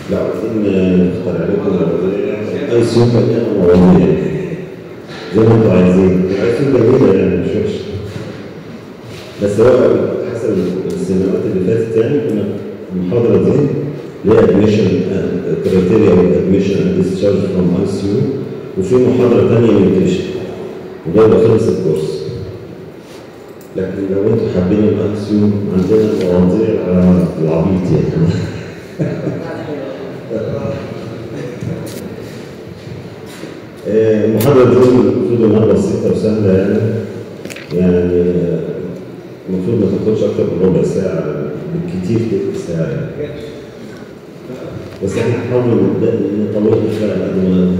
لا عايزين نختار عليكم اي سيوم مليانه مواضيع زي ما انتوا عايزين عايزين جميله يعني مش وحشه بس هو حسب السنوات اللي فاتت يعني كنا المحاضره دي اللي هي ادميشن كريتيريا ادميشن اند ديسشارج فروم اي سي يو وفي محاضره ثانيه نيوتريشن وده يبقى خلص الكورس لكن لو انتوا حابين الاي سي يو عندنا مواضيع على العبيط يعني آه، المحاضرة دي المفروض إنها بسيطة وسهلة يعني يعني آه، المفروض ما تاخدش أكتر من ربع ساعة بالكتير تلت ساعة يعني. بس احنا هنحاول نبدأ نطولها شوية على قد ما نقدر.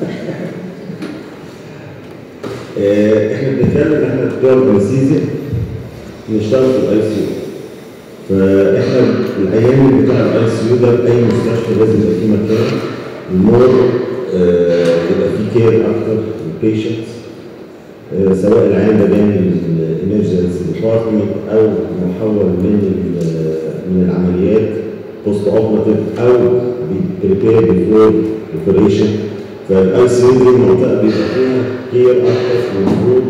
آه، احنا بنتكلم ان احنا بتوع البنسيزي نشتغل في الاي سي يو فاحنا الايام بتاع الاي سي يو ده في اي مستشفى لازم يبقى فيه مكان المور آه، يبقى فيه كير اكتر للبيشنتس سواء العيان ده جاي من الامرجنسي ديبارتمنت او محول من ال- من العمليات بوست اوبراتيف او بريبير بيفور اوبريشن فالاي سي يو دي المنطقه بيبقى فيها كير اكتر المفروض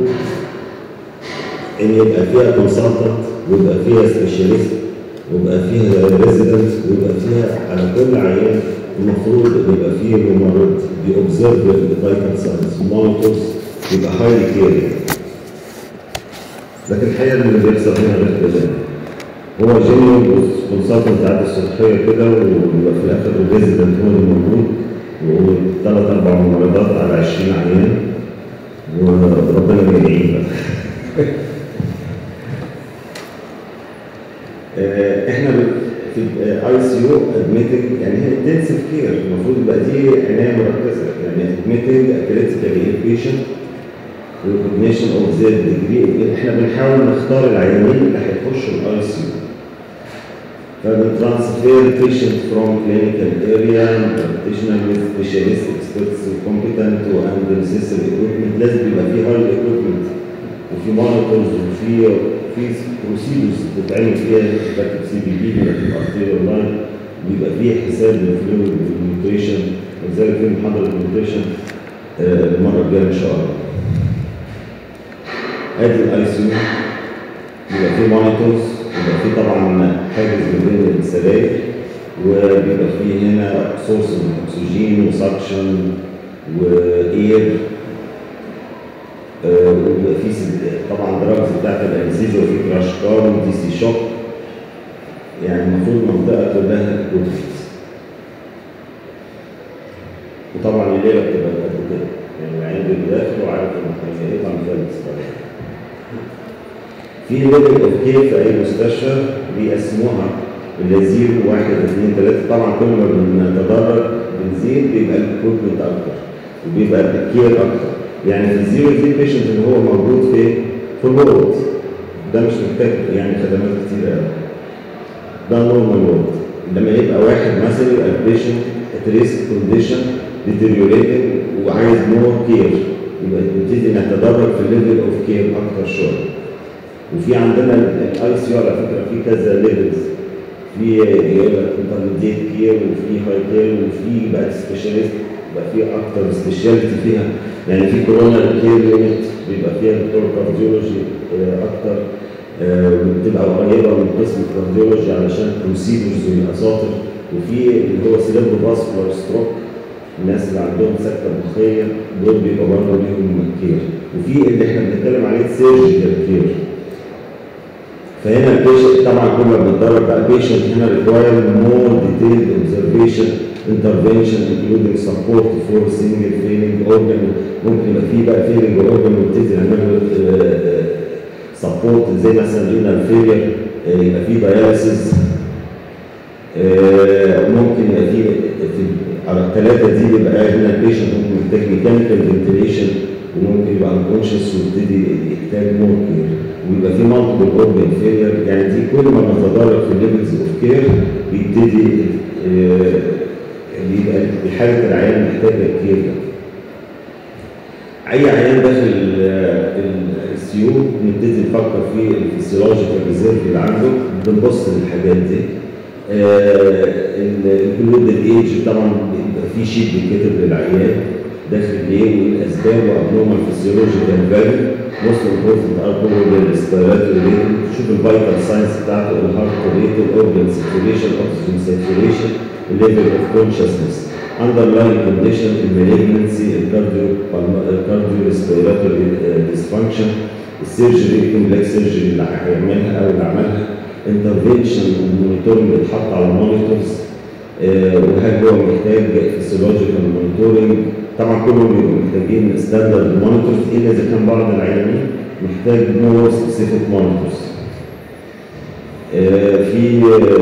ان يبقى فيها كونسلتنت ويبقى فيها سبيشاليست ويبقى فيها ريزيدنت ويبقى فيها على كل عيان المفروض ان يبقى فيه ممرض بيوبزرف الفيتال ساينس مونيتورز يبقى هايلي كير لكن الحقيقه اللي بيحصل هنا غير كده هو جينيوم كونسلتنت قاعد الصبحيه كده ويبقى في الاخر الريزيدنت هو اللي موجود وثلاث اربع ممرضات على 20 عيان وربنا يعين بقى آه، احنا في اي سي يو ادميتنج يعني هي انتنسيف كير المفروض يبقى دي عنايه مركزه يعني ادميتنج كريتيكال بيشنت ريكوجنيشن اوف ذير ديجري احنا بنحاول نختار العيانين اللي هيخشوا الاي سي يو فبنترانسفير patient from clinical area practitioner with specialist experts competent and necessary equipment لازم يبقى في high equipment وفي monitors وفي في بروسيدورز بتتعمل فيها بتركب سي بي بي بتبقى ارتيريال لاين بيبقى فيه حساب للفلويد والنيوتريشن ولذلك في محاضره النيوتريشن آه، المره الجايه ان شاء الله. ادي الاي سي يو بيبقى فيه مونيتورز بيبقى فيه طبعا حاجز ما بين السراير وبيبقى فيه هنا سورس من اكسجين وسكشن واير آه، وبيبقى فيه سد- طبعا دراجز بتاعت الانستيزيا وفي كراش كار ودي سي شوك يعني المفروض المنطقه كلها كوتلز وطبعا الليله بتبقى قد كده يعني العين بيبقى داخل وعارف ان هيطلع مفلس في ليفل اوف كير في اي مستشفى بيقسموها الى زيرو واحد اثنين ثلاثه طبعا كل ما بنتدرج بنزيد بيبقى الاكويبمنت اكتر وبيبقى الكير اكتر يعني في الزيرو دي بيشنت اللي هو موجود في في الورد ده مش محتاج يعني خدمات كتير قوي ده نورمال وورد لما يبقى واحد مثلا البيشنت ات ريسك كونديشن ديتيريوريتنج وعايز مور كير يبقى نبتدي نتدرج في الليفل اوف كير اكتر شويه وفي عندنا الاي سي على فكره في كذا ليفلز في يقول لك انترميديت كير وفي هاي كير وفي بقى سبيشاليست بقى في اكتر سبيشاليتي فيها يعني في كورونا كير يونت بيبقى فيها دكتور كارديولوجي آه، اكتر آه، وبتبقى قريبه من قسم الكارديولوجي علشان بروسيدرز والاساطر وفي اللي هو سيريبرو فاسكولار ستروك الناس اللي عندهم سكته مخيه دول بيبقى برضه ليهم كير وفي اللي احنا بنتكلم عليه سيرجيكال كير فهنا البيشنت طبعا كل ما بنتدرب بقى البيشنت هنا ريكواير مور ديتيلد اوبزرفيشن انترفنشن انكلودنج سبورت فور سنجل فيلينج اورجن ممكن يبقى فيه بقى فيلينج اورجن ونبتدي نعمل له سبورت زي مثلا رينال فيلير يبقى فيه داياليسيس ممكن يبقى فيه في على الثلاثه دي بيبقى هنا البيشنت ممكن محتاج ميكانيكال فنتيليشن وممكن يبقى انكونشس ويبتدي يحتاج مور كير ويبقى في مالتيبل اورجن فيلير يعني دي كل ما بنتدرج في الليفلز اوف كير بيبتدي آه، بيبقى حاله العيان محتاجه الكير ده. اي عيان داخل السيو نبتدي نفكر في الفسيولوجيكال ريزيرف اللي عنده بنبص للحاجات دي انكلود الايدج طبعا بيبقى في شيت بيتكتب للعيان داخل ليه والاسباب وابنورمال فيسيولوجيكال فاليو موست امبورتنت ار بروبلم ريسبيراتوري ريت تشوف الفيتال ساينس بتاعته الهارت ريت الاورجن سيركيوليشن اوكسجين سيركيوليشن الليفل اوف كونشسنس underlying condition المالجنسي الكارديو الكارديو ريسبيراتوري ديسفانكشن السيرجري كومبلكس سيرجري اللي هيعملها او اللي عملها انترفنشن والمونيتورنج بيتحط على مونيتورز وهل هو محتاج فيسيولوجيكال مونيتورنج طبعا كلهم بيبقوا محتاجين ستاندرد مونيتورز الا اذا كان بعض العيانين محتاج مور سبيسيفيك مونيتورز في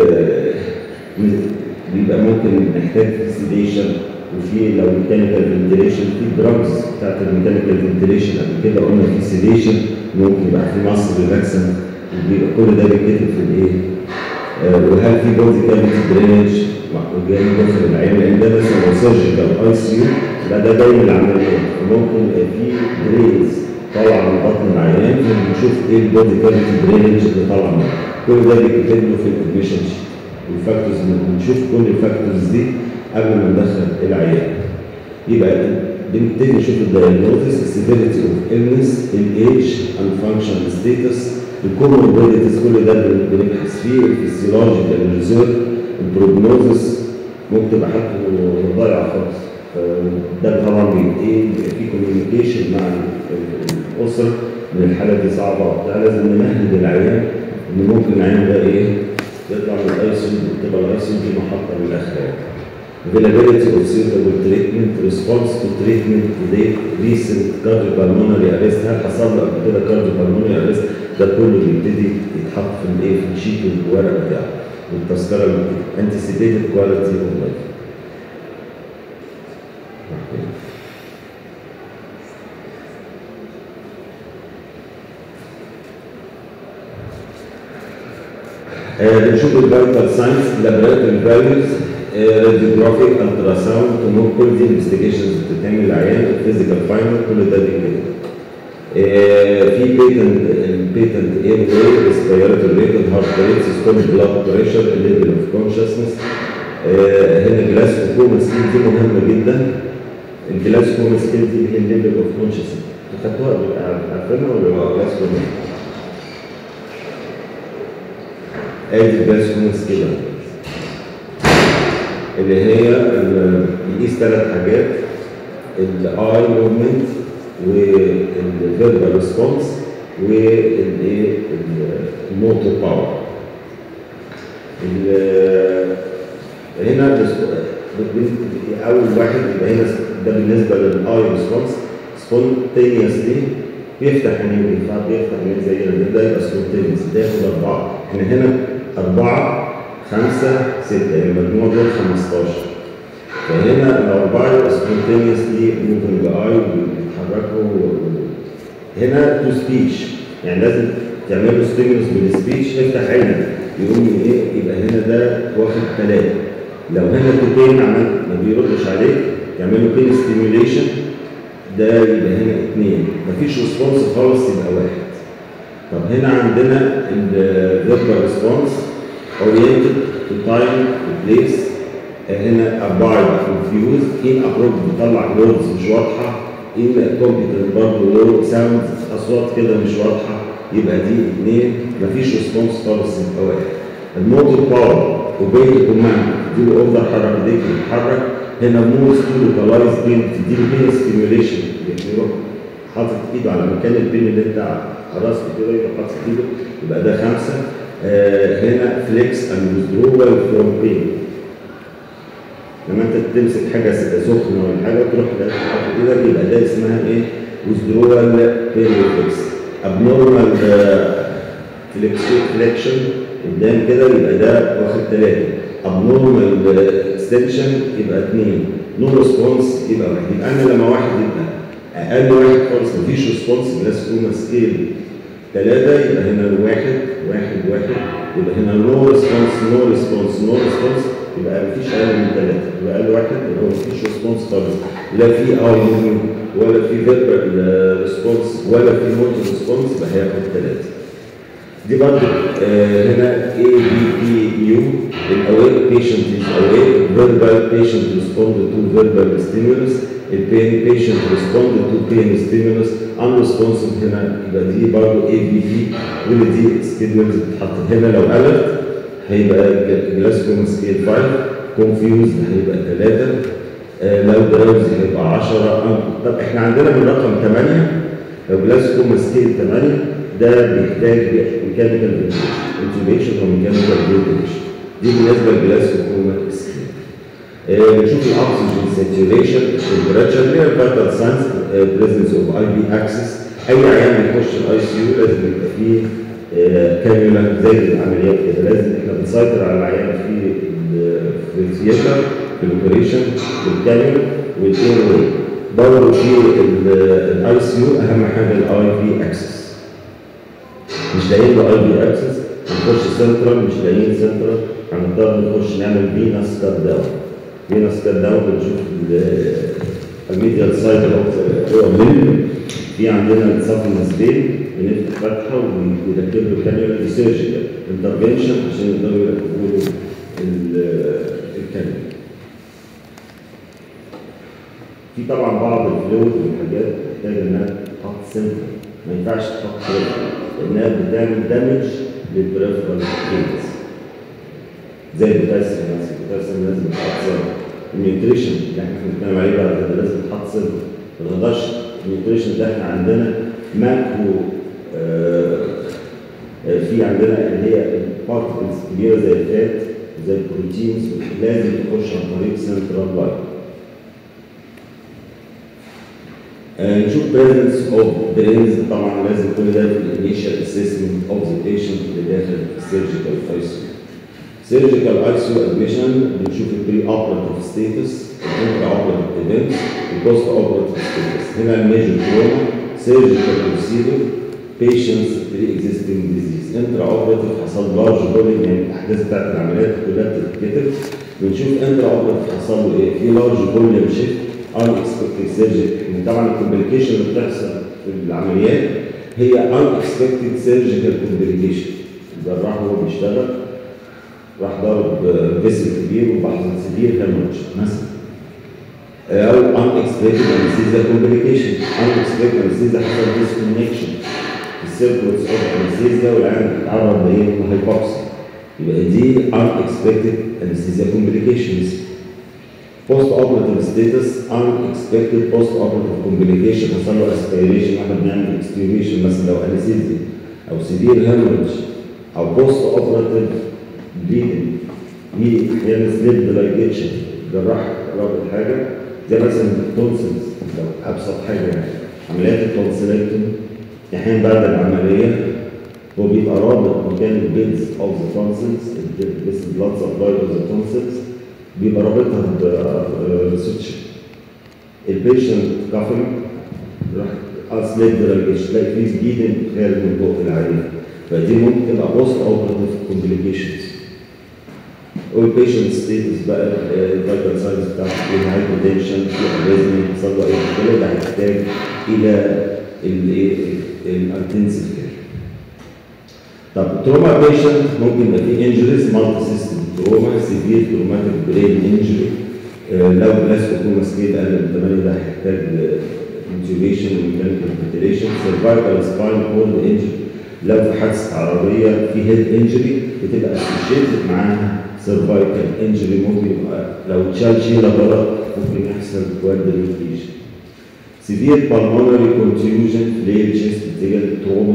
بيبقى ممكن محتاج سيديشن وفي لو ميكانيكال فنتيليشن في دراجز بتاعت الميكانيكال فنتيليشن قبل كده قلنا في سيديشن ممكن يبقى في مصر ريلاكسن بيبقى كل ده بيتكتب في الايه وهل في بودي كافيتي درينج جاي داخل العين لان ده مثلا لو سيرجيكال اي سي يو لا ده جاي من العمليات ممكن يبقى في درينز طالعه من بطن العيان فبنشوف ايه البودي كافيتي درينج اللي طالعه منه كل ده بيتكتب له في الادميشن شيت والفاكتورز بنشوف كل الفاكتورز دي قبل ما ندخل العيان يبقى بنبتدي نشوف الدايجنوستس السيفيريتي اوف النس الايج اند فانكشن ستيتس الكوموربيديتيز كل ده بنبحث فيه الفسيولوجيكال ريزيرف البروجنوزس ممكن تبقى حالته ضايعه خالص ده طبعا بيبقى ايه بيبقى في كوميونيكيشن مع الاسره ان الحاله دي صعبه وبتاع لازم نمهد العيان ان ممكن العيان ده ايه يطلع من الاي سي تبقى الاي سي دي محطه للاخر availability of suitable treatment response to treatment to date recent cardiopulmonary arrest هل حصل له قبل كده cardiopulmonary arrest ده كله بيبتدي يتحط في الايه في الشيت والورق بتاعه والتذكره اللي بتبقى anticipated quality of life بنشوف الفيتال ساينس لابراتوري فاليوز راديوجرافيك الترا ساوند تمور كل دي انفستيجيشنز بتتعمل للعيان الفيزيكال فاينل كل ده بيتكتب في بيتنت البيتنت اير واي ريسبيراتوري ريت الهارت ريت سيستم بلاد بريشر الليفل اوف كونشسنس هنا جلاس كوما سكيل دي مهمه جدا الجلاس كوما سكيل دي هي الليفل اوف كونشسنس خدتوها عارفينها ولا جلاس كوما؟ ادي جلاس كوما سكيل اللي هي بيقيس ثلاث حاجات الاي موفمنت والفيربال ريسبونس والايه الموتور باور هنا اول واحد يبقى هنا ده بالنسبه للاي ريسبونس سبونتينيوسلي بيفتح عينيه بينفع بيفتح عينيه زينا ده يبقى سبونتينيوس ده ياخد اربعه احنا هنا اربعه خمسه سته يعني المجموع دول 15 فهنا الاربعه يبقى سبونتينيوسلي موفنج اي بيتحركوا هنا تو سبيتش يعني لازم تعمل له ستيمولس بالسبيتش افتح عينك يقوم ايه يبقى هنا ده واخد ثلاثه لو هنا توتين عمل ما بيردش عليك تعمل له بين ستيميوليشن ده يبقى هنا اثنين مفيش ريسبونس خالص يبقى واحد طب هنا عندنا الفيربال ريسبونس اورينتد تو تايم بليس هنا اربعه يبقى كونفيوز ان ابروب بيطلع لودز مش واضحه ان كومبيتنت برضه لو ساوند اصوات كده مش واضحه يبقى دي اثنين مفيش ريسبونس خالص يبقى واحد الموتور باور وبين كوماند دي اوردر حركه دي بتتحرك هنا موز تو لوكالايز بين تديله بين ستيميوليشن يروح حاطط ايده على مكان البين اللي انت خرجت كده يبقى حاطط ايده يبقى ده خمسه آه هنا فليكس اند ويزدرول فروم بين لما انت تمسك حاجه سخنه ولا حاجه تروح تحط ايدك يبقى ده اسمها ايه؟ ويزدرول بين ريفلكس ابنورمال فليكشن قدام كده يبقى ده واخد ثلاثه ابنورمال اكستنشن يبقى اثنين نو ريسبونس يبقى واحد يبقى انا لما واحد يبقى اقل واحد خالص مفيش ريسبونس بلاس كوما سكيل ثلاثه يبقى هنا الواحد واحد واحد يبقى هنا نو ريسبونس نو ريسبونس نو ريسبونس يبقى مفيش اقل من ثلاثه يبقى اقل واحد يبقى هو مفيش ريسبونس خالص لا في اي موفمنت ولا في فيربال ريسبونس ولا في موتور ريسبونس يبقى هياخد ثلاثه دي برضه آه هنا A B P U الأويك patient is awake verbal patient responded to verbal stimulus البين patient responded to pain stimulus unresponsive هنا يبقى دي برضه A B P كل دي stimulus بتتحط هنا لو قلت هيبقى جلاسكوم سكيل 5 confused هيبقى 3 آه لو دراوزي هيبقى 10 طب احنا عندنا من رقم 8 لو جلاسكوم سكيل 8 ده بيحتاج ميكانيكال انتوبيشن او ميكانيكال فنتيليشن دي بالنسبه للجلاسكوم سكيل آه نشوف الاكسجين ساتوريشن تمبراتشر اللي هي الفيتال ساينس بريزنس اوف اي بي اكسس اي عيان بيخش الاي سي يو لازم يبقى فيه كانيولا زي العمليات كده لازم احنا بنسيطر على العيان في في الثياتر في الاوبريشن بالكانيولا والاير واي برضه في الاي سي يو اهم حاجه الاي بي اكسس مش لاقيين له اي بي اكسس نخش سنترال مش لاقيين سنترال هنضطر نخش نعمل فينس كات داون فينس كات داون بنشوف الميديال سايد اوف في عندنا الصف النسبين بنفتح فتحه وبيركب له كانيولا سيرجيكال انترفنشن عشان يقدروا يركبوا له الكانيولا. في طبعا بعض الفلويد والحاجات محتاجه انها تتحط سنتر ما ينفعش تحط سنتر لانها بتعمل دامج للبريفرال فيلز زي البوتاسيوم مثلا البوتاسيوم لازم يتحط سنتر النيوتريشن اللي احنا بنتكلم عليه بعد كده لازم يتحط سنتر ما نقدرش النيوتريشن ده احنا عندنا ماكرو آه في عندنا اللي هي البارتكلز كبيره زي الفات زي البروتينز لازم تخش عن طريق سنترال لاين. آه نشوف بريزنس اوف برينز طبعا لازم كل ده في الانيشال اسسمنت اوف ذا بيشنت اللي داخل السيرجيكال اي سي سيرجيكال اي سي ادميشن بنشوف البري اوبراتيف ستيتس الانترا اوبراتيف ايفنتس البوست اوبراتيف ستيتس هنا الميجر تروما سيرجيكال بروسيدور patients pre-existing disease انترا اوبراتيف حصل لارج بولينج يعني الاحداث بتاعت العمليات كلها بتتكتب بنشوف انترا اوبراتيف حصل له ايه في لارج بولينج شيفت ان اكسبكتد سيرجري طبعا الكومبليكيشن اللي بتحصل في العمليات هي ان اكسبكتد سيرجيكال كومبليكيشن الجراح وهو بيشتغل راح ضرب فيسل كبير وبحث سيفير هيموريدج مثلا او ان اكسبكتد انستيزيا كومبليكيشن ان اكسبكتد انستيزيا حصل ديسكونكشن السيركلز اوف انستيزيا والعيان بيتعرض لايه؟ لهايبوكسيا يبقى دي unexpected anesthesia complications post operative status unexpected post operative complication حصل له aspiration واحنا بنعمل extubation مثلا لو anesthesia او severe hemorrhage او post operative bleeding دي احيانا سليب لايجيشن جراح رابط حاجه زي مثلا التونسلز لو ابسط حاجه يعني عمليات التونسيلكتومي احيانا بعد العمليه هو بيبقى رابط مكان البيدز اوف ذا تونسلز بس بلاد سبلاي اوف ذا تونسلز بيبقى رابطها بسوتش البيشنت كافينج راح اسليب دراجيش تلاقي في بليدنج خارج من بق العيان فدي ممكن تبقى بوست اوبراتيف كومبليكيشنز والبيشنت ستيتس بقى الفايتال ساينز بتاعته في هايبوتنشن في اريزمي حصل له اي مشكله ده هيحتاج الى الانتنسيف كير. طب تروما بيشنت ممكن يبقى فيه انجريز مالتي سيستم تروما سيفير تروماتيك برين انجري لو بلاسكوما سكيل اقل من 8 ده هيحتاج انتوبيشن وميكانيكال فنتيليشن سيرفايكال سباين كورد انجري لو في حادثه عربيه في هيد انجري بتبقى اسوشيتد معاها سيرفايكال انجري ممكن يبقى لو اتشال شيله غلط ممكن يحصل كوادريفيشن severe pulmonary contusion flail chest بتجد تروما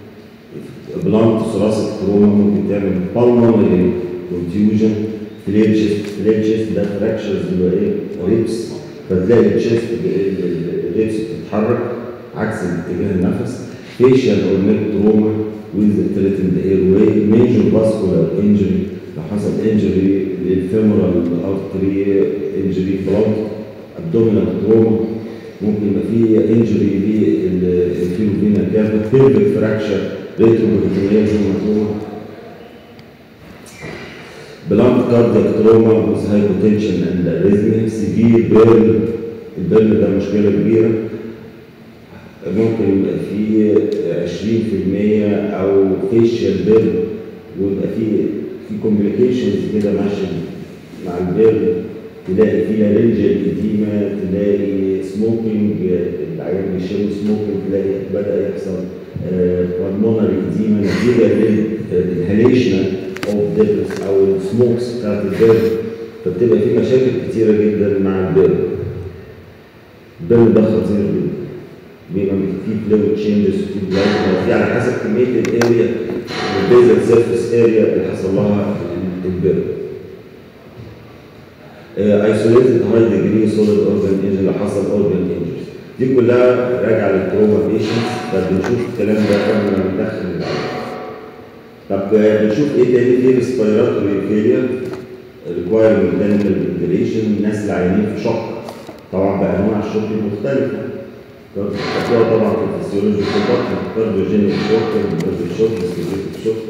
بلانت ثوراسيك تروما ممكن تعمل pulmonary contusion flail chest flail chest ده fractures اللي هو ايه ريبس فتلاقي الشيست الريبس بتتحرك عكس اتجاه النفس facial or neck trauma with threatened airway major vascular injury لو حصل injury للفيمورال artery injury blunt abdominal trauma ممكن يبقى في انجري للفيلوفينا كافا بيرفكت فراكشر ريتروبروتينيال هيماتوما بلانت كاردياك تروما وذ هايبوتنشن اند اريزميا سيفير بيرن البيرن ده مشكله كبيره ممكن يبقى في 20% او فيشيال بيرن ويبقى في في كومبليكيشنز كده ماشي مع البيرن تلاقي في لارنجال اديما تلاقي سموكينج العيان بيشم سموكينج تلاقي بدا يحصل بالمونري اديما نتيجه للانهاليشن اوف ديبرس او السموكس بتاعت البيرن فبتبقى في مشاكل كتيره جدا مع البيرن البيرن ده خطير جدا بيبقى في فلويد تشينجز وفي بلازما في على حسب كميه الاريا البيزل سيرفيس اريا اللي حصل لها البيرن ايسوليتد هاي ديجري سوليد اورجان انجري اللي حصل اورجان انجريز دي كلها راجعه للتروما بيشنتس فبنشوف الكلام ده قبل ما ندخل العلاج طب بنشوف ايه تاني في ريسبيراتوري فيلير ريكواير ميكانيكال فنتيليشن الناس اللي عايزين في شق طبعا بانواع الشق المختلفه هتلاقوا طبعا في الفسيولوجي في البطن كارديوجينيك شوك كارديو شوك سبيسيفيك شوك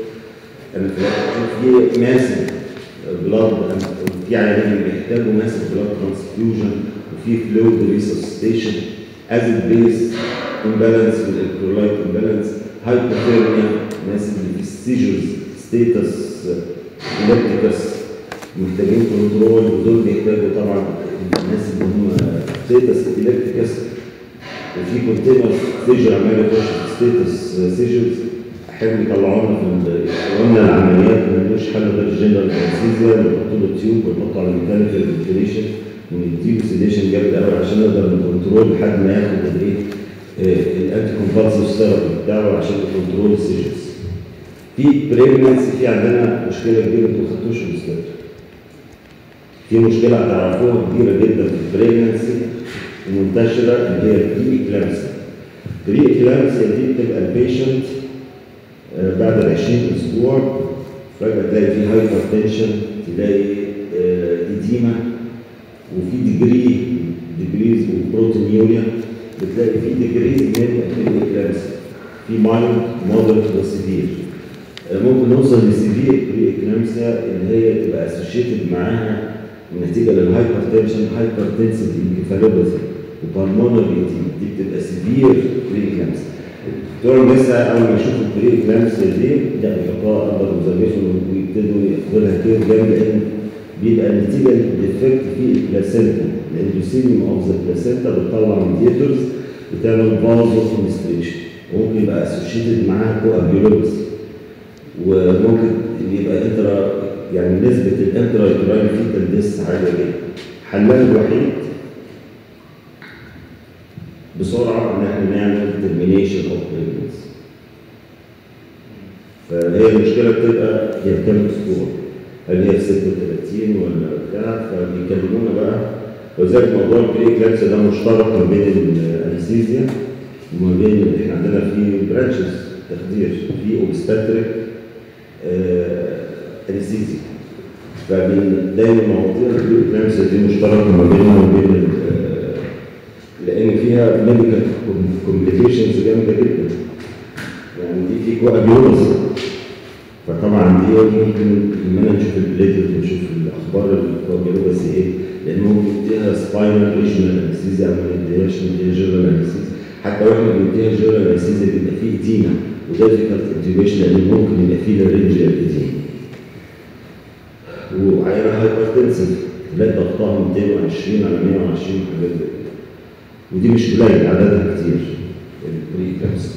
في ماسك بلاد في عيانين بيحتاجوا ماسك بلاد ترانسفيوجن وفي فلويد ريسوسيتيشن ازيد بيس امبالانس والالكترولايت امبالانس هايبوثيرميا الناس اللي في السيجرز ستيتس الكتريكس محتاجين كنترول ودول بيحتاجوا طبعا الناس اللي هم ستيتس الكتريكس وفي كونتينر سيجر عمال يخش في ستيتس سيجرز احيانا يطلعوا لنا في قلنا العمليات ملوش حل غير الجنرال انستيزيا بنحط له تيوب ونحطه على الميكانيكال فنتيليشن ونديله سيديشن جامد قوي عشان نقدر نكنترول لحد ما ياخد الايه الانتي كونفالسيف ثيرابي بتاعه عشان نكنترول السيجرز في بريجنسي في عندنا مشكله كبيره انتوا ما خدتوش الاستاذ في مشكله هتعرفوها كبيره جدا في البريجنسي المنتشره اللي هي البري اكلامسيا البري اكلامسيا دي بتبقى البيشنت بعد ال 20 اسبوع فجاه تلاقي في هايبر تنشن تلاقي اديما وفي ديجري ديجريز وبروتينيوريا بتلاقي في ديجريز من الاكلامسيا في مايلد مودريت وسيفير ممكن نوصل لسيفير بري اكلامسيا اللي هي تبقى اسوشيتد معاها نتيجه للهايبر تنشن هايبر تنسيتي انكفالوباثي وبالمونري دي بتبقى سيفير بري اكلامسيا الدكتور لسه اول ما يشوفوا البري اكلامسيا دي لا بيحطوها اندر اوبزرفيشن ويبتدوا ياخدوا لها كير جامد لان بيبقى النتيجه للديفكت في البلاسينتا الاندوثيليوم اوف ذا بلاسينتا بتطلع ميديتورز بتعمل فازو كونستريشن وممكن يبقى اسوشيتد معاها كوابيولوبس وممكن يبقى انترا يعني نسبه الانترا يوتراين فيتال ديس عاليه جدا حلها الوحيد بسرعه ان احنا نعمل ترمينيشن اوف بريجنسي فهي المشكله بتبقى هي كام اسبوع هل هي في 36 ولا بتاع فبيكلمونا بقى وذلك موضوع البري اكلامسيا ده مشترك ما بين الانستيزيا وما بين احنا عندنا في برانشز تخدير في اوبستاتريك انستيزيا فمن دايما مواضيع البري اكلامسيا دي مشتركه ما بيننا وما بين لان فيها ميديكال كومبليكيشنز جامده جدا يعني دي في كوابيولوس فطبعا دي ممكن لما نشوف البليتد ونشوف الاخبار الكوابيولوس ايه لان ممكن نديها سباينال ريجنال انستيزيا او ما نديهاش نديها جنرال انستيزيا حتى واحنا بنديها جنرال انستيزيا بيبقى فيه ادينا وده ديفيكالت انتيبيشن لان ممكن يبقى فيه لارنجيال ادينا وعينه هايبرتنسف تلاقي ضغطها 220 على 120 حاجات زي كده ودي مش قليل عددها كتير البري كامس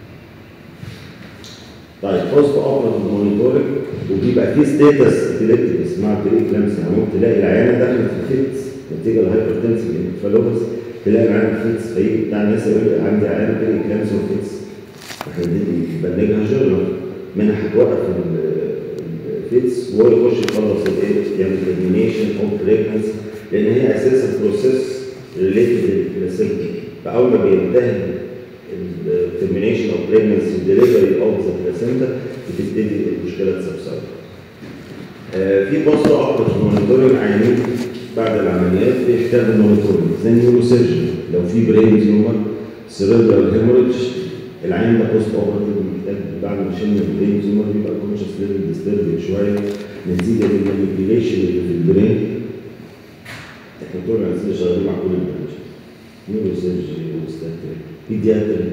طيب بوست اوبريتيف مونيتورنج وبيبقى في ستيتس ابيليبتيك اسمها بري كلامس يعني ممكن تلاقي العيانه داخله في فيتس نتيجه للهايبرتنسف انفلوبس تلاقي العيان فيتس فيجي بتاع الناس يقول لي عندي عيان بري كلامس وفيتس احنا بنبنجها جنرال منها هتوقف الفيتس وهو يخش يخلص الايه يعمل ترمينيشن اوف بريجنسي لان هي اساسا بروسيس ريليتد للبلاسينتا فاول ما بينتهي الترمينيشن اوف بريجنسي وديليفري اوف ذا بلاسينتا بتبتدي المشكله تسبسايد. آه في بوست اوبريتيف مونيتورنج عيانين بعد العمليات بيحتاجوا مونيتورنج زي النيوروسيرجن لو في برين تيومر سيريبرال هيموريدج العين ده بوست اوبريتيف محتاج بعد ما شلنا البرين تيومر بيبقى كونشس ليفل ديستربد شويه نتيجه للمانيبيوليشن اللي في البرين احنا طول عايزين شغالين مع كل البرانشز نيوروسيرجري وستاتريك بيدياتري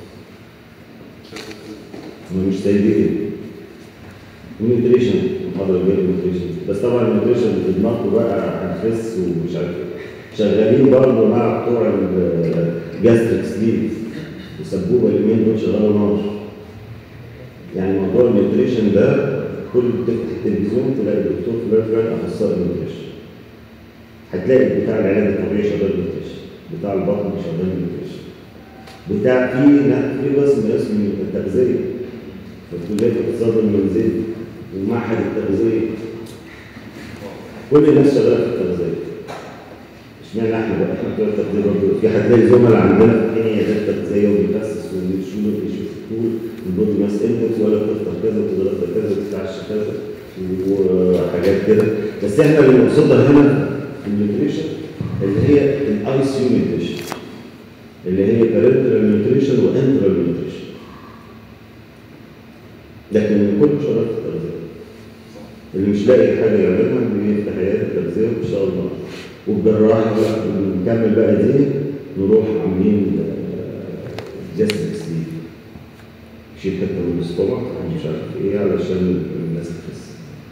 هم مش سايبين ونيوتريشن محاضرة غير نيوتريشن بس طبعا النيوتريشن في دماغكم بقى هنخس ومش عارف ايه شغالين برضه مع بتوع الجاستريك سليب وسبوبه اليومين دول شغاله نار يعني موضوع النيوتريشن ده كل تفتح التلفزيون تلاقي الدكتور فلان فلان اخصائي نيوتريشن هتلاقي بتاع العلاج الطبيعي شغال نيوتريشن بتاع البطن شغال نيوتريشن بتاع في في قسم اسمه التغذيه في كليه الاقتصاد المنزلي ومعهد التغذيه كل الناس شغاله في التغذيه اشمعنى احنا بقى احنا بتوع التغذيه برضه في هتلاقي زملاء عندنا في الدنيا ده التغذيه وبيخسس وبيشوف بيشوف الطول والبودي ماس اندكس ولا بتفطر كذا وتتغدى كذا وتتعشى كذا وحاجات كده بس احنا اللي نقصدها هنا في النيوتريشن اللي هي الاي سي يو نيوتريشن اللي هي بارنترال نيوتريشن وانترال نيوتريشن لكن كل شغال في التغذيه اللي مش لاقي حاجه يعملها بيفتح عياده التغذيه وان شاء الله والجراح بقى بنكمل بقى دي نروح عاملين جاستريك سليب شيل حته من الاستومك مش عارف ايه علشان الناس تخس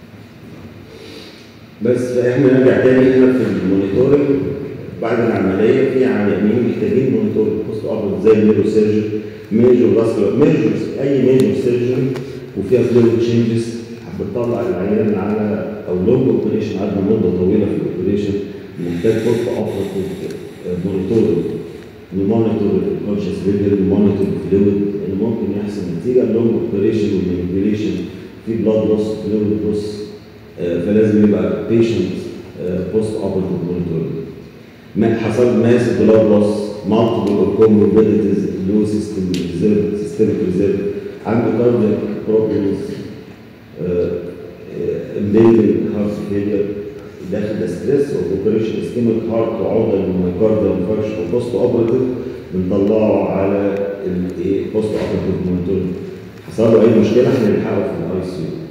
بس فاحنا نرجع تاني هنا في المونيتورنج بعد العمليه في عيانين محتاجين مونيتورنج بوست اوبريت زي النيرو سيرجن ميجور فاسكولار ميجور اي ميجور سيرجن وفيها فلويد تشينجز بتطلع العيان على او لونج اوبريشن قعدنا مده طويله في الاوبريشن محتاج بوست اوبريتيف مونيتورنج نمونيتور الكونشس ريجل نمونيتور الفلويد ان ممكن يحصل نتيجه اللونج اوبريشن والمانيبيوليشن في بلاد لوس فلويد لوس فلازم يبقى بيشنت بوست اوبريتيف مونيتورنج ما حصل ماس بلاد لوس مالتيبل كوموربيديتيز لو سيستم ريزيرف سيستميك ريزيرف عنده كاردياك بروبلمز امبيدنج هارت فيلير داخل ده ستريس واوبريشن اسكيميك هارت وعوده للمايكارديال انفاركشن وبوست اوبريتيف بنطلعه على الايه بوست اوبريتيف مونيتورنج حصل له اي مشكله احنا بنلحقه في الاي سي يو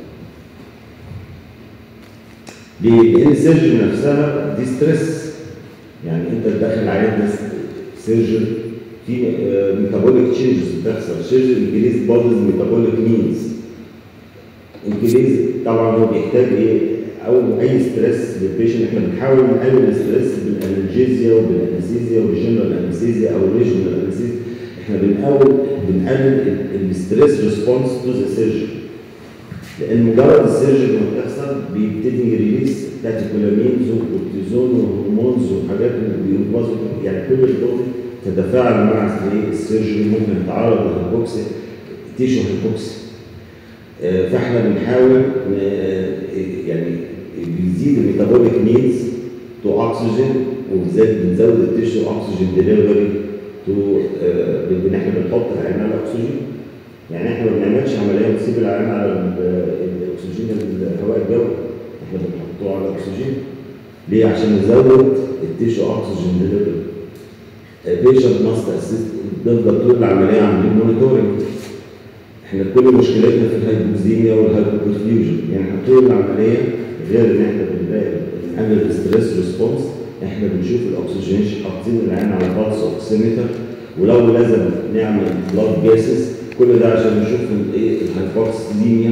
ليه؟ لان السيرجن نفسها دي ستريس يعني انت داخل عيان سيرجن في ميتابوليك تشينجز بتحصل سيرجن انكريز بوديز ميتابوليك مينز انكريز طبعا هو بيحتاج ايه او اي ستريس للبيشنت احنا بنحاول نقلل الستريس بالانالجيزيا وبالانستيزيا وبالجنرال انستيزيا او الريجنال انستيزيا احنا بنقاول بنقلل الستريس ريسبونس تو ذا سيرجن لان مجرد السيرجن ما بتحصل بيبتدي ريليس كاتيكولامينز وكورتيزون وهرمونز وحاجات بينبسط يعني كل دول تتفاعل مع السيرجن ممكن يتعرض للهيبوكسي تيشو هيبوكسي فاحنا بنحاول يعني بيزيد الميتابوليك نيدز تو اكسجين وبالذات بنزود التيشو اكسجين ديليفري تو ان احنا بنحط العين على الاكسجين يعني احنا ما بنعملش عمليه ونسيب العين على الاكسجين الهواء الجوي احنا بنحطه على الاكسجين ليه؟ عشان نزود التيشو اكسجين ديليفري بيشنت ماست اسيست بنفضل طول العمليه عاملين مونيتورنج احنا كل مشكلتنا في الهايبوكسيميا والهايبوبرفيوجن يعني احنا طول العمليه غير ان احنا بنلاقي بنعمل الستريس ريسبونس احنا بنشوف الاكسجينيشن حاطين العين على بالس اوكسيمتر ولو لازم نعمل بلاد جاسز كل ده عشان نشوف الايه الهايبوكسيميا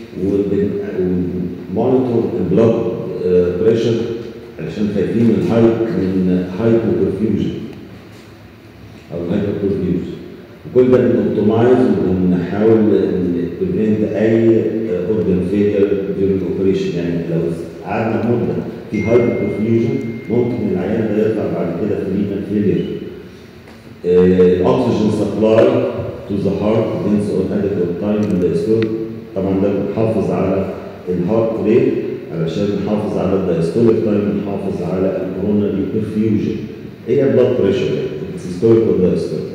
ومونيتور البلاد بريشر علشان خايفين من هاي من هايبوبرفيوجن او هايبوبرفيوجن كل ده بنوبتمايز وبنحاول نبريفنت اي اورجن فيلير ديورنج اوبريشن يعني لو قعدنا مده في هايبر برفيوجن ممكن العيان ده يطلع بعد كده في رينال فيلير الاكسجين سبلاي تو ذا هارت دينس اون ادكوت تايم ان ذا طبعا ده بنحافظ على الهارت ريت علشان نحافظ على الدايستوليك تايم نحافظ على الكوروناري برفيوجن هي بلاد بريشر سيستوليك والدايستوليك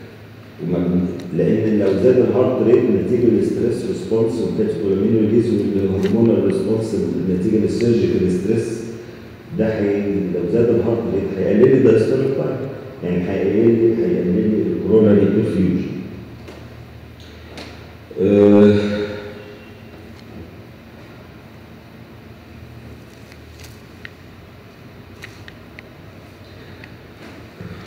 لان لو زاد الهارت ريت نتيجه للستريس ريسبونس والكاتيكولامين ريليز والهرمونال ريسبونس نتيجه للسيرجيكال ستريس ده حي... لو زاد الهارت ريت هيقلل لي الدايستوليك تايم يعني هيقلل لي هيقلل لي الكوروناري برفيوجن أه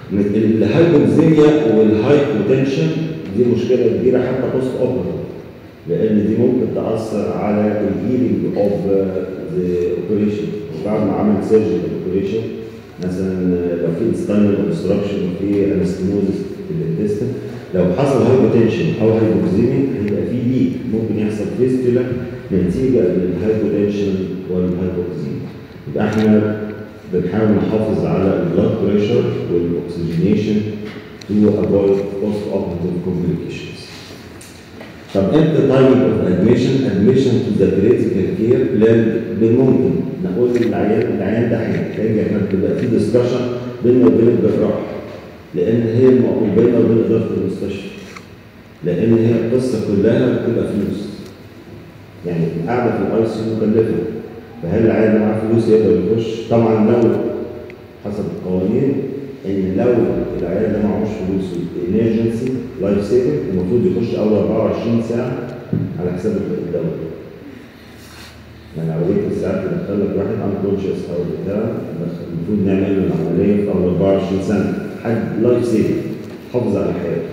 الهايبوكسيميا والهايبوتنشن دي مشكله كبيره حتى بوست اوبريتيف لان دي ممكن تاثر على الهيلينج اوف ذا اوبريشن بعد ما عمل سيرجري اوبريشن مثلا لو في انستانال اوبستراكشن وفي انستموزس في الانتستين لو حصل هايبوتنشن او هايبوكسيميا هيبقى في ليك ممكن يحصل فيستولا نتيجه للهايبوتنشن والهايبوكسيميا يبقى احنا بنحاول نحافظ على البلاد بريشر والاكسجينيشن to avoid post-operative complications. طب امتى تايمينج اوف ادميشن؟ ادميشن تو ذا كريتيكال كير بالممكن نقول للعيان العيان ده هيحتاج احنا بتبقى في ديسكشن بيننا وبين الجراح لان هي الموضوع بيننا وبين اداره المستشفى لان هي القصه كلها بتبقى فلوس يعني القعده في الاي سي مكلفه فهل العيان ده معاه فلوس يقدر يخش؟ طبعا لو حسب القوانين ان لو العيان ده معهوش فلوس ايمرجنسي لايف سيفر المفروض يخش اول 24 ساعه على حساب الدواء. يعني عربيه الساعات تدخل لك واحد انكونشس او بتاع المفروض نعمل له العمليه في اول 24 سنه حد لايف سيفر حافظ على حياته.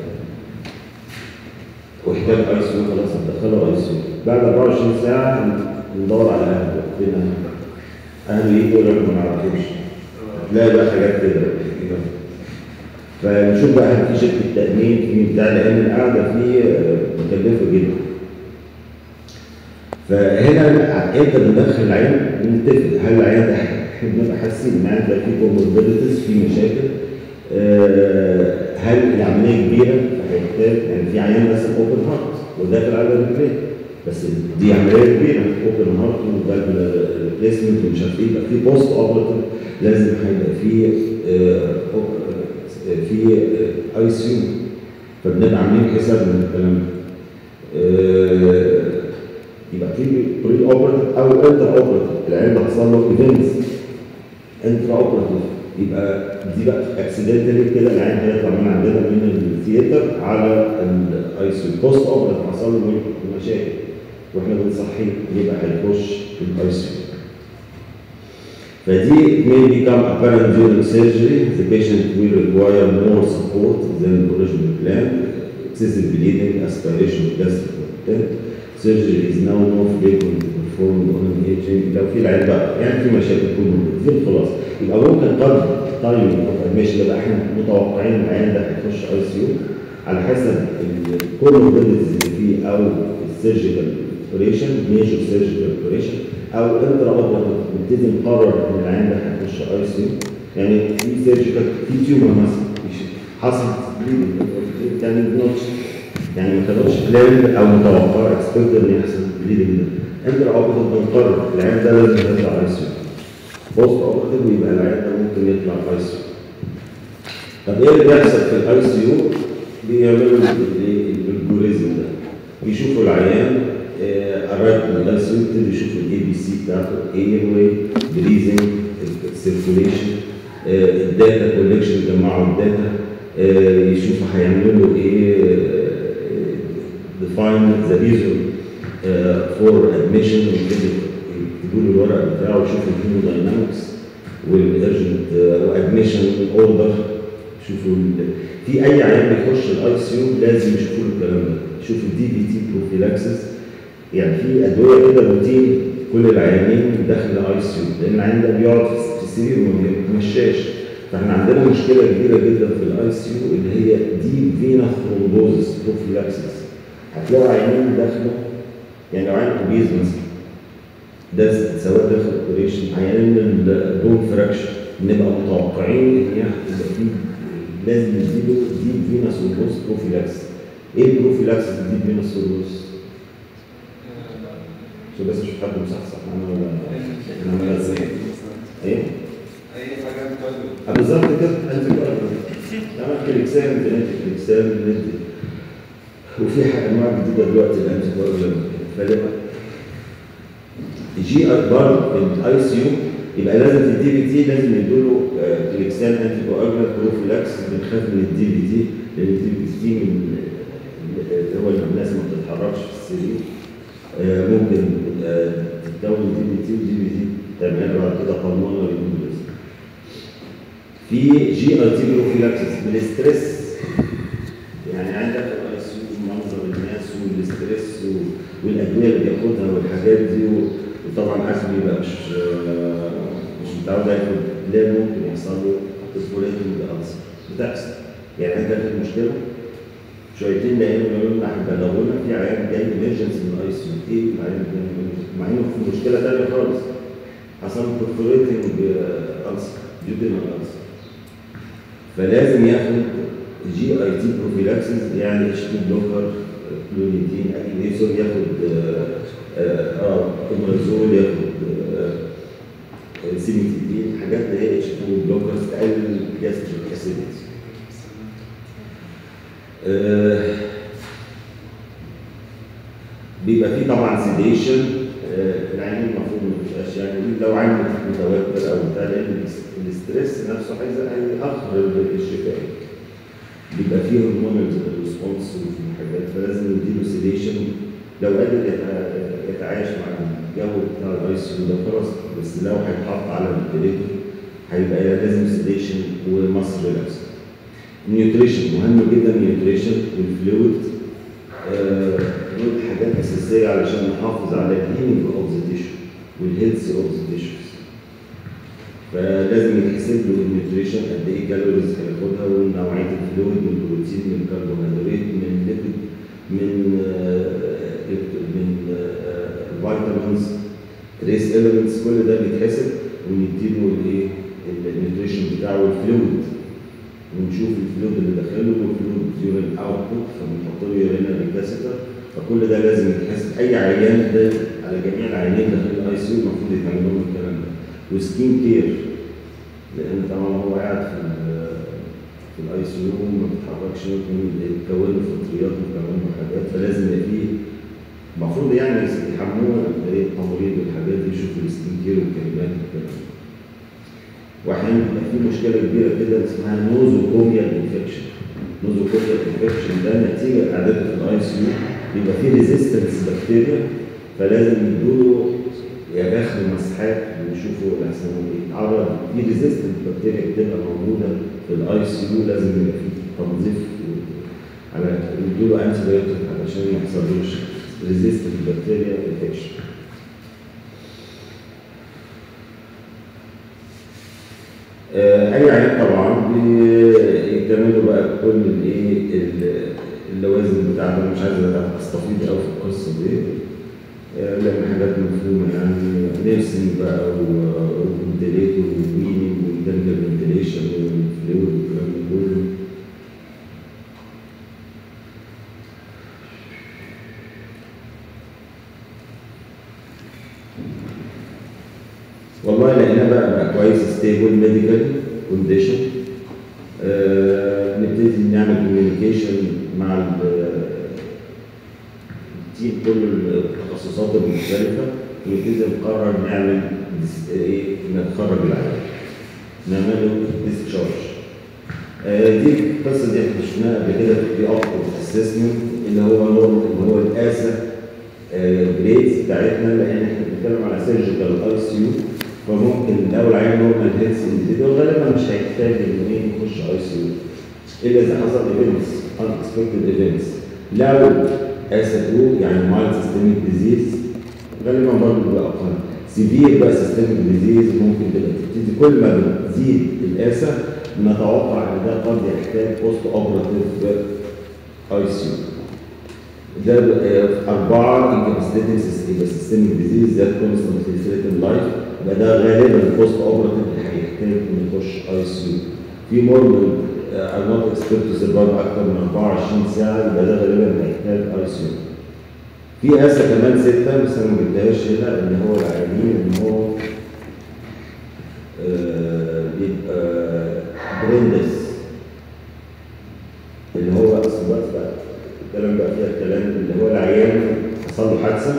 واحتاج اي سي خلاص هتدخله اي سي بعد 24 ساعه ندور على اهله فين اهله؟ اهله يجوا يقول لك ما نعرفوش تلاقي بقى حاجات كده فنشوف بقى هل في شركه تامين في بتاع لان القعده فيه مكلفه جدا. فهنا امتى بندخل العيان نتفق هل العيان ده احنا بنبقى حاسين ان العيان ده فيه كوموربيديتيز فيه مشاكل هل العمليه كبيره فهيحتاج يعني في عيان مثلا اوبن هارت وداخل على الرجلين بس دي عمليه كبيره اوبن هارت وقلب ريبليسمنت ومش عارف ايه يبقى في بوست اوبرتيف لازم هيبقى في في اي سي يو فبنبقى عاملين حسابنا الكلام ده يبقى في بري اوبرتيف او انتر اوبرتيف العيان ده حصل له ايفنتس انترا اوبرتيف يبقى دي بقى اكسيدنتالي كده العيان هيطلع من عندنا من الثياتر على الاي سي يو بوست اوبرتيف حصل له مشاكل واحنا بنصحيه يبقى هيخش في الاي سي يو فدي may become apparent during surgery. The patient will require more support than originally planned. Excessive bleeding, aspiration of gastric content. Surgery is now more frequently performed on an aging. لو في العيان بقى يعني في مشاكل كل دي الخلاصه. يبقى ممكن قد تايمينج اوف ادميشن يبقى احنا متوقعين العيان ده هيخش اي سي يو على حسب كل المودلز اللي فيه او السيرجيكال اوبريشن ميجر سيرجيكال اوبريشن او انترا اوبراتيف نبتدي نقرر ان العيان ده هيخش اي سي يعني في سيرجيكال في تيومر مثلا حصل يعني نوتش يعني ما كانتش بلان او متوقع اكسبكت ان يحصل بليدنج ده انترا اوبراتيف بنقرر العيان ده لازم يطلع اي سي بوست اوبراتيف يبقى العيان ده ممكن يطلع اي سي طب ايه اللي بيحصل في الاي سي يو؟ بيعملوا الالجوريزم ده بيشوفوا العيان قربت من الاي سي يبتدي يشوف الاي بي سي بتاعته اير واي بريزنج سيركوليشن الداتا كولكشن يجمعوا الداتا يشوفوا هيعملوا له ايه ديفاين ذا ريزون فور ادميشن ويبتدوا يكتبوا له الورق بتاعه ويشوفوا الهيموداينامكس والارجنت وادميشن اوردر شوفوا في اي عيان بيخش الاي سي يو لازم يشوفوا له الكلام ده يشوفوا الدي بي تي بروفيلاكسس يعني في ادويه كده روتين كل العيانين داخل الاي سي يو لان العيان ده بيقعد في السرير وما بيتمشاش فاحنا عندنا مشكله كبيره جدا في الاي سي يو اللي هي دي فينا ثرومبوزس بروفيلاكسس هتلاقوا عيانين داخله يعني لو عيان اوبيز مثلا ده سواء داخل اوبريشن عيانين البون فراكشن نبقى متوقعين ان يبقى في لازم نديله دي فينا ثرومبوز بروفيلاكسس ايه البروفيلاكسس دي فينا ثرومبوز؟ شو بس اشوف حد مصحصح انا ولا انا ولا ازاي ايه اي حاجه بتقول آه بالظبط كده انت تمام كليكسان بنت كليكسان بنت وفي حاجه انواع جديده دلوقتي الانتي كوagulant فلما جي برضه الاي سي يو يبقى لازم في الدي بي تي لازم يدوا له كليكسان انتي كواجولانت بروفيلاكس بنخاف من الدي بي تي لان الدي بي تي من اللي هو الناس ما بتتحركش في السرير آه، ممكن آه، تتكون دي بي تي ودي بي تي تعملها بعد كده هرمون في جي اي تي بروفيلاكسس من الستريس يعني عندك الاي سي منظر الناس والستريس و- والادويه اللي بياخدها والحاجات دي و- وطبعا عارف بيبقى مش آه، مش متعود ياخد لا ممكن يحصل له اسبوليتنج السر بتحصل يعني انت كانت المشكله شويتين لقينا بيقولوا لنا احنا بلغونا في عيان جاي ايمرجنسي من الاي سي يو ايه العيان جاي emergency؟ مع انه في مشكله ثانيه خالص حصل برفوريتنج السر جودينال السر فلازم ياخد جي اي تي بروفيلاكسس يعني اتش بي بلوكر كلونيدين اكيد سوري ياخد اه اه اومرازول ياخد آه، سيميتيدين حاجات اللي هي اتش بي بلوكرز تقلل جاستريك اسيديتي آه، بيبقى فيه طبعا سيديشن العينين المفروض ما تبقاش يعني لو عين متوتر او بتاع لان الاستريس نفسه عايز هيأخر الشفاء بيبقى فيه هرمونال ريسبونس وفي حاجات فلازم نديله سيديشن لو قادر يتع- يتعايش مع الجو بتاع الاي سي يو ده خلاص بس لو هيتحط على الفنتليتور هيبقى لازم سيديشن ومصر ريلاكس النيوتريشن مهم جدا النيوتريشن والفلويد آه، دول حاجات اساسيه علشان نحافظ على الهيلينج اوف ذا تيشو والهيلث اوف ذا تيشوز فلازم يتحسب له النيوتريشن قد ايه كالوريز هياخدها ونوعيه الفلويد من البروتين من الكربوهيدرات من ليبيد من آه، من فيتامينز تريس اليمنتس كل ده بيتحسب ونديله الايه النيوتريشن بتاعه والفلويد ونشوف الفلويد اللي داخله والفلويد يورين اوتبوت فبنحط له يورينا ريكاسيتر فكل ده لازم يتحسب اي عيان ده على جميع العيانين داخل الاي سي يو المفروض يتعمل لهم الكلام ده وسكين كير لان طبعا هو قاعد في ال- في الاي سي يو ما بيتحركش ممكن يتكون له فطريات ويتكون له حاجات فلازم يبقى فيه المفروض يعني يحموه ايه التمريض والحاجات دي يشوفوا السكين كير والكلمات والكلام ده. واحيانا بيبقى في مشكله كبيره كده اسمها نوزوكوميال انفكشن نوزوكوميال انفكشن ده نتيجه اعداده في الاي سي يو بيبقى فيه ريزيستنس بكتيريا فلازم يدوله يا باخد مسحات ويشوفوا الاحسن ايه يتعرض في ريزيستنس بكتيريا بتبقى موجوده في الاي سي يو لازم يبقى فيه تنظيف و- على يدوله انتي بايوتيك علشان ما يحصلوش ريزيستنت بكتيريا انفكشن آه، اي عيان طبعا بيكملوا بقى كل الايه ال- اللوازم بتاعته أنا مش عايز استفيض قوي في القصه دي آه، لان حاجات مفهومه يعني نيرسينج بقى وفنتليتور وويننج وميكانيكال فنتليشن والفلويد والكلام ده كله والله لقيناه بقى بقى كويس ستيبل ميديكال كونديشن نبتدي نعمل كوميونيكيشن مع ال- التيم كل التخصصات المختلفة ونبتدي نقرر نعمل ديس- ايه نتخرج العيان نعمله ديسشارج دي القصه دي احنا شفناها قبل كده في اوبتيك اسسمنت اللي هو نور اللي هو الاسا جريدز بتاعتنا لان احنا بنتكلم على سيرجيكال اي سي يو فممكن لو العيان نورمال هيلث انديفيدوال غالبا مش هيحتاج انه ايه يخش اي سي يو الا اذا حصل ايفنتس unexpected ايفنتس لو اسا 2 يعني مايلد سيستميك ديزيز غالبا برضه بيبقى اقل سيفير بقى سيستميك ديزيز ممكن تبقى تبتدي كل ما بتزيد الاسا نتوقع ان ده قد يحتاج بوست اوبراتيف اي سي يو ده آه، أربعة incapacitating يبقى systemic disease that constantly threaten life يبقى ده غالبا بوست اوبراتيف هيحتاج إنه يخش اي سي يو في مورمال are not expected to survive أكتر من 24 ساعة يبقى ده غالبا هيحتاج اي سي يو في اسا كمان ستة بس انا ما جبتهاش هنا اللي هو العيانين ان هو آه، بيبقى بريندس اللي هو اصل الوقت بقى الكلام بقى فيها الكلام اللي هو العيان حصل له حادثه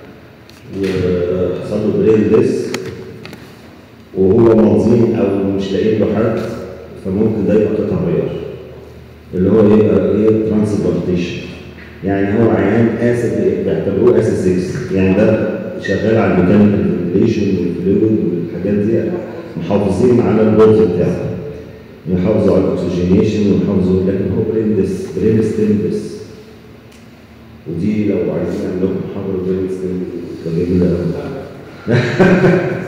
وحصل له بريندس وهو ماضين او مش لاقيين له حد فممكن ده يبقى قطع غيار اللي هو يبقى ايه ترانسبورتيشن يعني هو عيان اسف بيعتبروه اس 6 يعني ده شغال على الميكانيكال فنتليشن والفلويد والحاجات دي محافظين على البولز بتاعه يحافظوا على الاكسجينيشن ويحافظوا لكن هو بريندس برين ستيمبس ودي لو عايزين نعمل لكم محاضره برين ستيمبس تبقى جميله قوي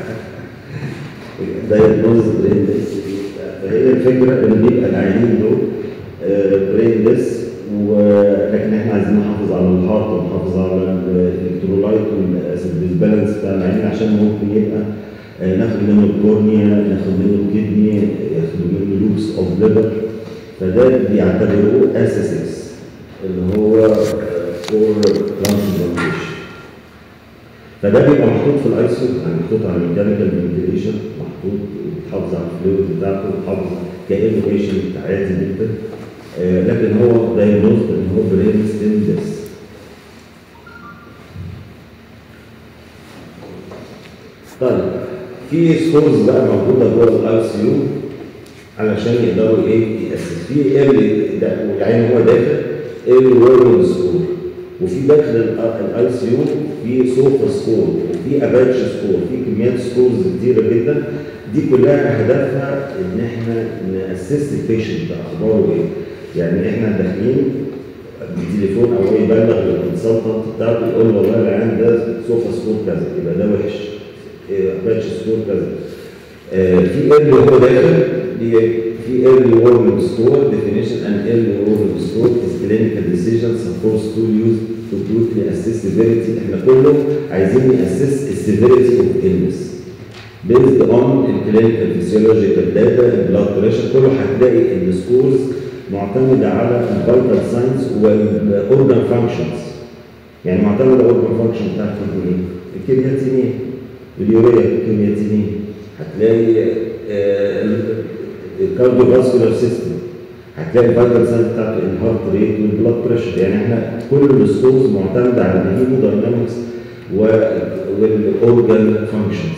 دايجنوز برين فهي الفكره ان بيبقى العيانين دول برين ليس ولكن احنا عايزين نحافظ على الهارت ونحافظ على الالكترولايت والاسيد بالانس بتاع العين عشان ممكن يبقى آه، ناخد منه الكورنيا ناخد منه الكدني ياخد منه لوبس اوف ليفر فده بيعتبروه اسيسكس اللي هو فور ترانسبلانتيشن فده بيبقى محطوط في الاي سي يعني محطوط على الميكانيكال فنتيليشن محطوط بتحافظ على الفلويد بتاعته بتحافظ كانه بيشنت عادي جدا آه، لكن هو دايجنوز ان هو برين ستيندس طيب في سكورز بقى موجوده جوه الاي سي يو علشان يقدروا ايه يأسس في ايرلي والعين هو داخل ايرلي وورنج سكور وفي داخل الاي سي يو في سوفا سكور وفي اباتش سكور في كميات سكورز كتيره جدا دي كلها هدفها ان احنا ناسس البيشنت اخباره ايه يعني احنا داخلين بالتليفون او هو يبلغ الكونسلتنت بتاعته يقول له والله العيان ده سوفا سكور كذا يبقى ده وحش باتش سكور كذا آه، في ايرلي هو داخل دي في early warning score definition and early warning score is clinical decision supposed to use to quickly assess severity احنا كله عايزين نأسس السيفيريتي اوف illness based on الكلينيكال physiological data البلاد بريشر كله هتلاقي السكورز معتمدة على الفيتال ساينس والاورجان فانكشنز يعني معتمدة على الاورجان فانكشن بتاعت ايه؟ الكرياتينين اليوريا الكرياتينين هتلاقي الكارديو فاسكولار سيستم هتلاقي الفيتال ساينس بتاعت الهارت ريت والبلاد بريشر يعني احنا كل السكورز معتمدة على الهيموداينامكس والاورجان فانكشنز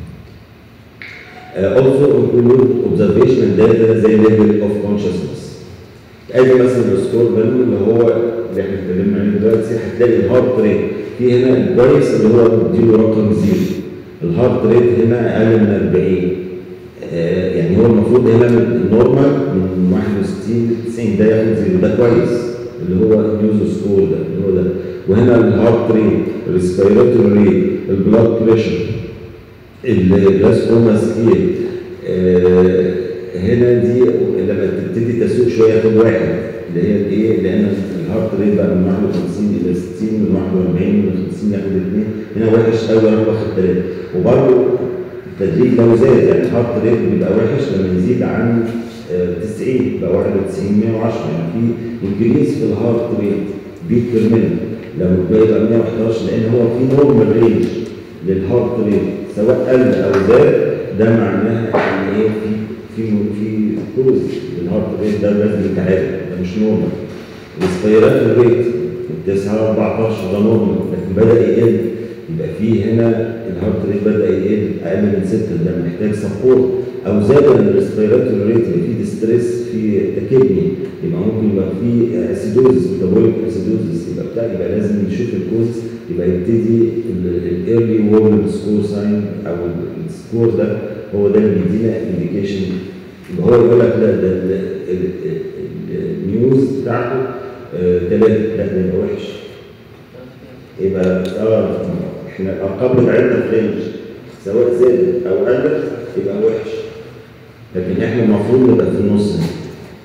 Uh, also include observational data زي level of consciousness. ادي مثلا السكور منه اللي هو اللي احنا اتكلمنا عليه دلوقتي هتلاقي الهارت ريت في هنا الكويس اللي هو مديله رقم زيرو. الهارت ريت هنا اقل من 40 آه يعني هو المفروض هنا من النورمال من 61 ل 90 ده ياخد زيرو ده كويس اللي هو نيوزو سكور ده اللي هو ده وهنا الهارت ريت الريسبيراتوري ريت البلاد بريشر الجلاس سكيل آه هنا دي لما تبتدي تسوق شويه ياخد واحد اللي هي الايه لان الهارت ريت بقى من 51 الى 60 من 41 من 50 ياخد اثنين هنا وحش قوي انا واخد ثلاثه وبرده التدريج لو زاد يعني الهارت ريت بيبقى وحش لما يزيد عن آه 90 يبقى 91 110 يعني في انكريز في الهارت ريت بيت بير لو يبقى 111 لان هو في نورمال رينج للهارت ريت سواء قل او زاد ده معناها ان ايه في في في كروز للهارت ريت ده لازم يتعالج ده مش نورمال السبيرات الريت من 9 14 ده نورمال لكن بدا يقل يبقى في هنا الهارت ريت بدا يقل اقل من 6 ده محتاج سبورت او زاد الريسبيرات الريت يبقى في ديستريس في تكبني يبقى ممكن يبقى في اسيدوزس ميتابوليك اسيدوزس يبقى بتاع يبقى لازم نشوف الكوز يبقى يبتدي الايرلي وورلد سكور ساين او السكور ده هو ده اللي بيدينا انديكيشن يبقى هو يقول لك لا ده النيوز بتاعته ثلاثه لا ده يبقى وحش يبقى اه احنا الارقام بتاعتنا في رينج سواء زادت او قلت يبقى وحش لكن احنا المفروض نبقى في النص هنا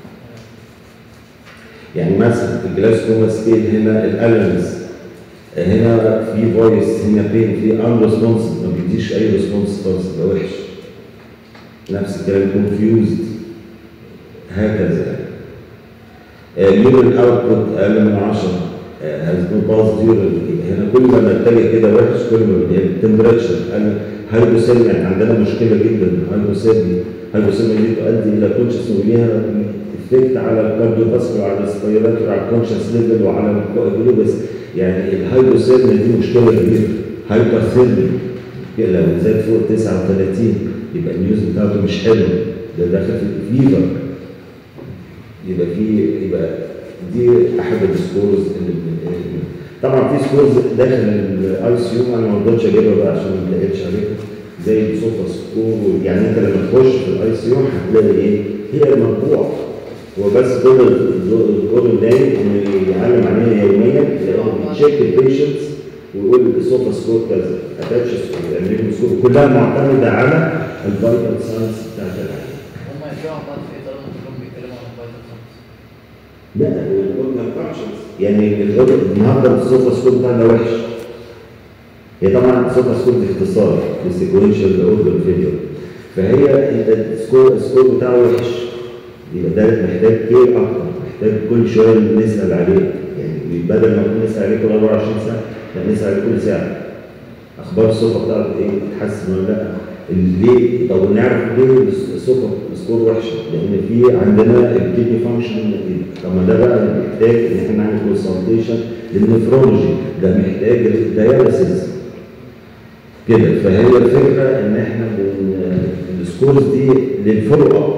يعني مثلا الجلاسكوما سكيل هنا الالمز هنا في فويس هنا بين في ان ريسبونس ما بيديش اي ريسبونس خالص يبقى وحش نفس الكلام كونفيوزد هكذا اليورين اوتبوت اقل من 10 هاز نو باز ديورال هنا كل ما نتجه كده وحش كل ما التمبريتشر هايبوسيميا يعني عندنا مشكله جدا هايبوسيميا هايبوسيميا دي تؤدي الى كونشس وليها افكت على الكارديوفاسكولار على السبيراتور على الكونشس ليفل وعلى الجلوبس يعني الهايبوسيرميا دي مشكله كبيره هايبرثيرميا لو زاد فوق 39 يبقى النيوز بتاعته مش حلو ده داخل في فيفر يبقى في يبقى دي احد السكورز اللي طبعا في سكورز داخل الاي سي يو انا ما رضيتش اجيبها بقى عشان ما تلاقيش عليها زي السوفا سكور يعني انت لما تخش في الاي سي يو هتلاقي ايه هي المطبوع هو بس دور الدور النايم انه يعلم عليها يوميا لانه بيتشيك البيشنتس ويقول السوفا سكور كذا اتاتش سكور يعمل لهم سكور كلها معتمده على الفايتال ساينس بتاعت العيان هم يرجعوا بعد في طالما كلهم بيتكلموا عن الفايتال ساينس لا الأورجان فانكشنز يعني الأورجان- النهارده السوفا سكور بتاعنا وحش هي طبعا السوفا سكور دي اختصار لسيكونشال اورجان فيلير فهي انت السكور السكور بتاعه وحش يبقى ده محتاج كير اكتر محتاج كل شويه نسال عليه يعني بدل ما كنا نسال عليه كل 24 ساعه لا نسال عليه كل ساعه اخبار السوفا بتاعته ايه اتحسن ولا لا ليه طب نعرف ليه السوفا سكور وحشه لان في عندنا الكيدني فانكشن طب ما ده بقى محتاج ان احنا نعمل كونسلتيشن للنفرولوجي ده محتاج الدياليسيس كده فهي الفكره ان احنا بن- السكورز دي للفولو اب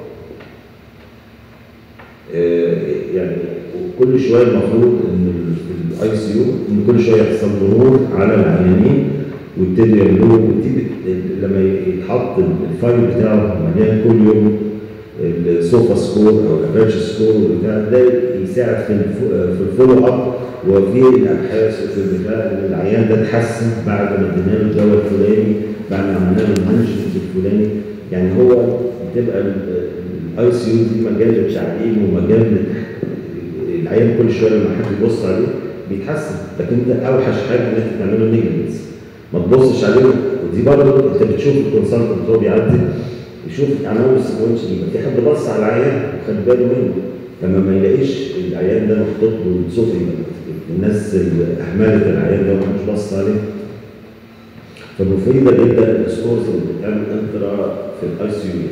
آه، يعني كل شويه المفروض ان في الاي سي يو ان كل شويه يحصل ظهور على العيانين ويبتدوا يعملوا وتيجي لما يتحط الفايل بتاعه مليان كل يوم السوفا سكور او الافريج سكور بتاع ده يساعد في الفو- في الفولو اب وفي الابحاث وفي البتاع ان العيان ده اتحسن بعد ما ادينا له الدواء الفلاني بعد ما عملنا له المانجمنت الفلاني يعني هو بتبقى الاي سي يو دي مجال للتعليم ومجال لل- العيان كل شويه لما حد يبص عليه بيتحسن لكن انت اوحش حاجه ان انت تعمله نيجاتيفز ما تبصش عليه ودي برضه انت بتشوف الكونسلتنت هو بيعدي يشوف عناوين السيكونش يبقى في حد بص على العيان وخد باله منه لما ما يلاقيش العيان ده محطوط له صوت يبقى الناس اللي اهملت العيان ده ومش بص عليه فمفيده جدا السكورز اللي بتعمل انترا في الاي سي يو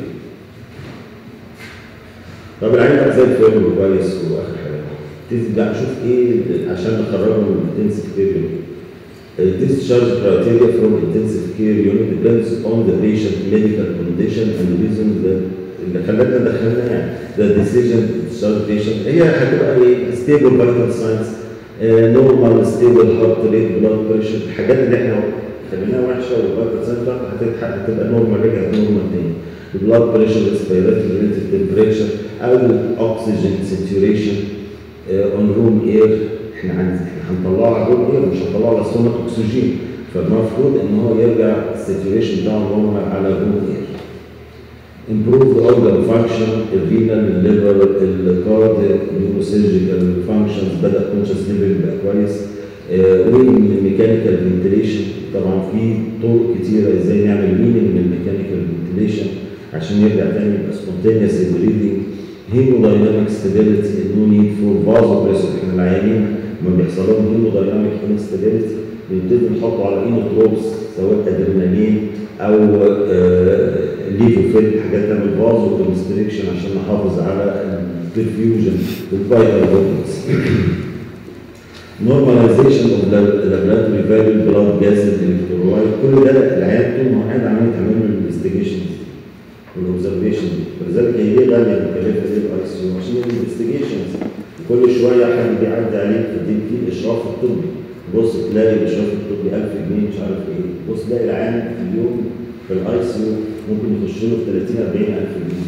طب العيان بقى زي الفل وكويس واخر حاجه تبتدي بقى نشوف ايه عشان نخرجه من الانتنسيف كير يونت discharge criteria from intensive care unit depends on the patient medical condition and the reason that اللي خلتنا دخلنا يعني the decision to discharge patient هي هتبقى ايه stable vital signs آه، normal stable heart rate blood pressure الحاجات اللي احنا خليناها وحشه والفيتال ساينس بتاعتها هتتحقق هتبقى نورمال رجعت نورمال تاني البلاد بريشر ريسبيراتوري ريليتد تمبريتشر او الاكسجين ساتوريشن اون روم اير احنا هن- احنا هنطلعه على روم اير مش هنطلعه على سونة اكسجين فالمفروض ان هو يرجع الساتوريشن بتاعه نورمال على روم اير improve the organ function الرينال الليفر الكاردياك نيوروسيرجيكال فانكشنز بدا كونشس ليفل بقى كويس والميكانيكال فنتيليشن طبعا في طرق كتيره ازاي نعمل مينينج من الميكانيكال فنتيليشن عشان يرجع تاني يبقى سبونتينيوس بريدنج هيمودايناميك ستابيليتي نو نيد فور فازو بريسر احنا العيانين لما بيحصل لهم هيمودايناميك انستابيليتي بنبتدي نحطه على اينوتروبس سواء ادرينالين او آه ليفوفيل حاجات تعمل فازو كونستريكشن عشان نحافظ على البرفيوجن والفيتال اورجنز normalization of the laboratory value blood gases electrolyte كل ده العيان طول ما هو قاعد عمال تعمل له الانفستيجيشن والاوبزرفيشن ولذلك هي ليه غاليه مكلفه دي الاي سي يو عشان الانفستيجيشنز كل شويه حد بيعدي عليك تديك فيه الاشراف الطبي بص تلاقي الاشراف الطبي 1000 جنيه مش عارف ايه بص تلاقي العيان في اليوم في الاي سي يو ممكن يخش له في 30 40 الف جنيه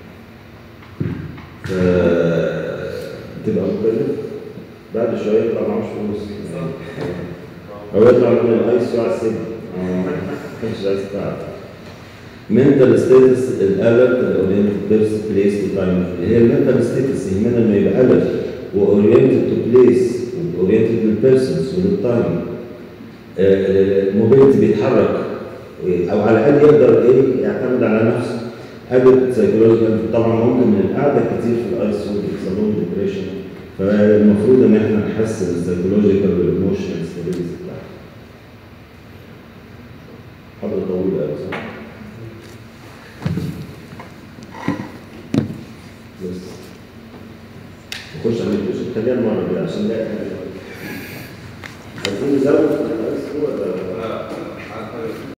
ف تبقى مكلف بعد شويه يطلع معهوش فلوس او يطلع من الاي سي يو على السجن مش عايز تعرف mental status الالرت الاورينتد بيرس بليس تايم هي المنتال ستيتس يهمنا انه يبقى الرت واورينتد تو بليس واورينتد للبيرسونز وللتايم الموبيلتي بيتحرك إيه، او على الاقل يقدر ايه يعتمد على نفسه ابد سايكولوجيكال طبعا ممكن من القعده كتير في الاي سي بيحصل لهم ديبريشن فالمفروض ان احنا نحسن السايكولوجيكال والايموشنال ستابيليتي بتاعته. حاضر طويل قوي صح؟ بس نخش على الكوشن خليها المره الجايه عشان لا عايزين نزود